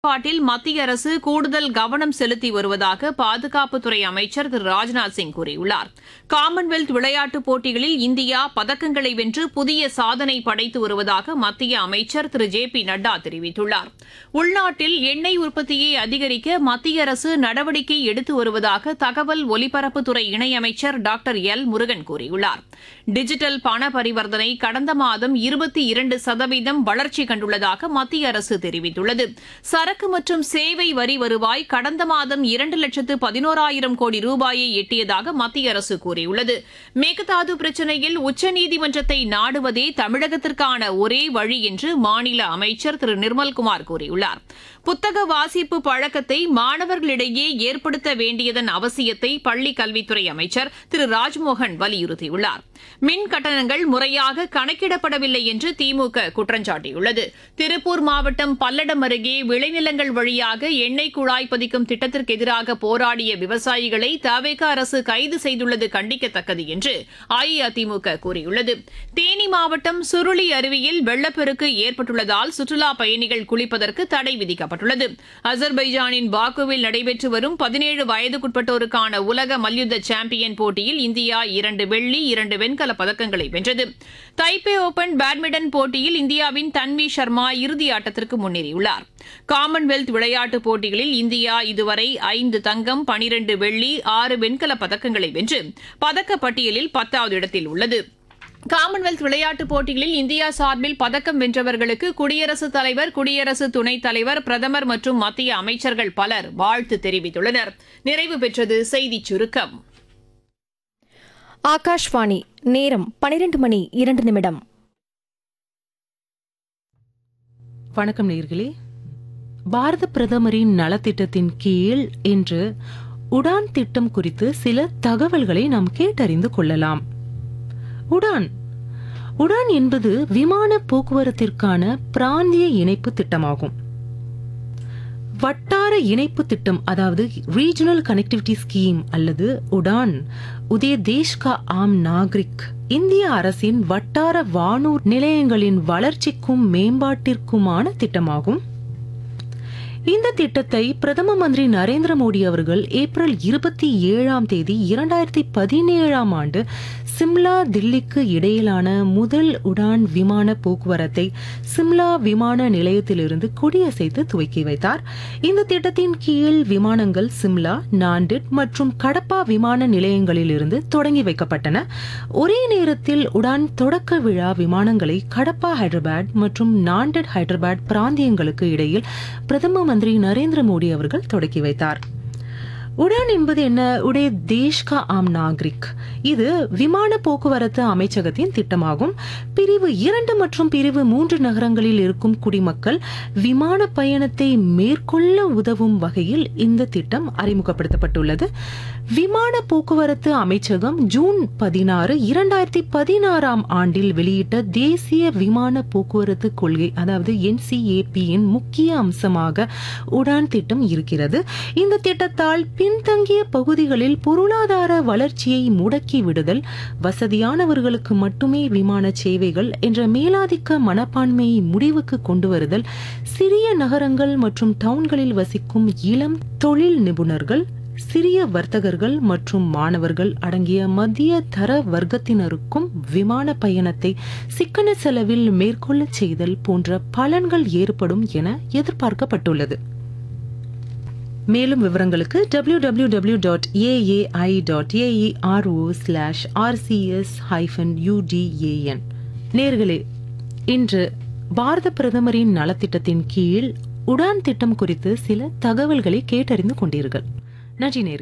பாட்டில் மத்திய அரசு கூடுதல் கவனம் செலுத்தி வருவதாக பாதுகாப்புத்துறை அமைச்சர் திரு ராஜ்நாத் சிங் கூறியுள்ளார் காமன்வெல்த் விளையாட்டுப் போட்டிகளில் இந்தியா பதக்கங்களை வென்று புதிய சாதனை படைத்து வருவதாக மத்திய அமைச்சர் திரு ஜே பி நட்டா தெரிவித்துள்ளார் உள்நாட்டில் எண்ணெய் உற்பத்தியை அதிகரிக்க மத்திய அரசு நடவடிக்கை எடுத்து வருவதாக தகவல் ஒலிபரப்புத்துறை இணையமைச்சர் டாக்டர் எல் முருகன் கூறியுள்ளார் டிஜிட்டல் பண பரிவர்த்தனை கடந்த மாதம் இருபத்தி இரண்டு சதவீதம் வளர்ச்சி கண்டுள்ளதாக மத்திய அரசு தெரிவித்துள்ளது சரக்கு மற்றும் சேவை வரி வருவாய் கடந்த மாதம் இரண்டு லட்சத்து பதினோராயிரம் கோடி ரூபாயை எட்டியதாக மத்திய அரசு கூறியுள்ளது மேகதாது பிரச்சினையில் உச்சநீதிமன்றத்தை நாடுவதே தமிழகத்திற்கான ஒரே வழி என்று மாநில அமைச்சர் திரு நிர்மல்குமார் கூறியுள்ளார் புத்தக வாசிப்பு பழக்கத்தை மாணவர்களிடையே ஏற்படுத்த வேண்டியதன் அவசியத்தை பள்ளிக் கல்வித்துறை அமைச்சர் திரு ராஜ்மோகன் வலியுறுத்தியுள்ளார் மின் கட்டணங்கள் முறையாக கணக்கிடப்படவில்லை என்று திமுக குற்றம் சாட்டியுள்ளது திருப்பூர் மாவட்டம் பல்லடம் அருகே விளைநிலங்கள் வழியாக எண்ணெய் குழாய் பதிக்கும் திட்டத்திற்கு எதிராக போராடிய விவசாயிகளை தவேக அரசு கைது செய்துள்ளது கண்டிக்கத்தக்கது என்று அஇஅதிமுக கூறியுள்ளது தேனி மாவட்டம் சுருளி அருவியில் வெள்ளப்பெருக்கு ஏற்பட்டுள்ளதால் சுற்றுலாப் பயணிகள் குளிப்பதற்கு தடை விதிக்கப்பட்டுள்ளது அசர்பைஜானின் பாக்குவில் நடைபெற்று வரும் பதினேழு வயதுக்குட்பட்டோருக்கான உலக மல்யுத்த சாம்பியன் போட்டியில் இந்தியா இரண்டு வெள்ளி இரண்டு வெண்கலப் பதக்கங்களை வென்றது தைப்பே ஓபன் பேட்மிண்டன் போட்டியில் இந்தியாவின் தன்வி சர்மா இறுதி ஆட்டத்திற்கு முன்னேறியுள்ளார் காமன்வெல்த் விளையாட்டுப் போட்டிகளில் இந்தியா இதுவரை ஐந்து தங்கம் பனிரண்டு வெள்ளி ஆறு வெண்கலப் பதக்கங்களை வென்று பதக்கப் பட்டியலில் பத்தாவது இடத்தில் உள்ளது காமன்வெல்த் விளையாட்டுப் போட்டிகளில் இந்தியா சார்பில் பதக்கம் வென்றவர்களுக்கு குடியரசுத் தலைவர் குடியரசு துணைத் தலைவர் பிரதமர் மற்றும் மத்திய அமைச்சர்கள் பலர் வாழ்த்து தெரிவித்துள்ளனர் நிறைவு பெற்றது செய்திச் சுருக்கம் ஆகாஷ்வாணி நேரம் பனிரெண்டு மணி இரண்டு நிமிடம் வணக்கம் நேர்களே பாரத பிரதமரின் நலத்திட்டத்தின் கீழ் இன்று உடான் திட்டம் குறித்து சில தகவல்களை நாம் கேட்டறிந்து கொள்ளலாம் உடான் உடான் என்பது விமான போக்குவரத்திற்கான பிராந்திய இணைப்பு திட்டமாகும் வட்டார இணைப்பு திட்டம் அதாவது ரீஜனல் கனெக்டிவிட்டி ஸ்கீம் அல்லது உடான் உதய தேஷ் கா ஆம் நாகரிக் இந்திய அரசின் வட்டார வானூர் நிலையங்களின் வளர்ச்சிக்கும் மேம்பாட்டிற்குமான திட்டமாகும் இந்த திட்டத்தை பிரதம மந்திரி நரேந்திர மோடி அவர்கள் ஏப்ரல் இருபத்தி ஏழாம் தேதி இரண்டாயிரத்தி பதினேழாம் ஆண்டு சிம்லா தில்லிக்கு இடையிலான முதல் உடான் விமான போக்குவரத்தை சிம்லா விமான நிலையத்திலிருந்து கொடியசைத்து துவக்கி வைத்தார் இந்த திட்டத்தின் கீழ் விமானங்கள் சிம்லா நாண்டிட் மற்றும் கடப்பா விமான நிலையங்களிலிருந்து தொடங்கி வைக்கப்பட்டன ஒரே நேரத்தில் உடான் தொடக்க விழா விமானங்களை கடப்பா ஹைதராபாத் மற்றும் நாண்டட் ஹைதராபாத் பிராந்தியங்களுக்கு இடையில் பிரதம மந்திரி நரேந்திர மோடி அவர்கள் தொடக்கி வைத்தார் உடான் என்பது என்ன உடைய தேஷ் கா ஆம் நாகரிக் இது விமான போக்குவரத்து அமைச்சகத்தின் திட்டமாகும் பிரிவு இரண்டு மற்றும் பிரிவு மூன்று நகரங்களில் இருக்கும் குடிமக்கள் விமான பயணத்தை மேற்கொள்ள உதவும் வகையில் இந்த திட்டம் அறிமுகப்படுத்தப்பட்டுள்ளது விமான போக்குவரத்து அமைச்சகம் ஜூன் பதினாறு இரண்டாயிரத்தி பதினாறாம் ஆண்டில் வெளியிட்ட தேசிய விமான போக்குவரத்து கொள்கை அதாவது என்சிஏபியின் முக்கிய அம்சமாக உடான் திட்டம் இருக்கிறது இந்த திட்டத்தால் பின்தங்கிய பகுதிகளில் பொருளாதார வளர்ச்சியை முடக்கி விடுதல் வசதியானவர்களுக்கு மட்டுமே விமான சேவைகள் என்ற மேலாதிக்க மனப்பான்மையை முடிவுக்கு கொண்டு வருதல் சிறிய நகரங்கள் மற்றும் டவுன்களில் வசிக்கும் இளம் தொழில் நிபுணர்கள் சிறிய வர்த்தகர்கள் மற்றும் மாணவர்கள் அடங்கிய மத்திய தர வர்க்கத்தினருக்கும் விமான பயணத்தை சிக்கன செலவில் மேற்கொள்ள செய்தல் போன்ற பலன்கள் ஏற்படும் என எதிர்பார்க்கப்பட்டுள்ளது மேலும் விவரங்களுக்கு W W W dot AAI dot AERO slash RCS hyphen UDAN நேர்களே இன்று பாரத பிரதமரின் நலத்திட்டத்தின் கீழ் உடான் திட்டம் குறித்து சில தகவல்களை கேட்டறிந்து கொண்டீர்கள் நன்றி நேர்களே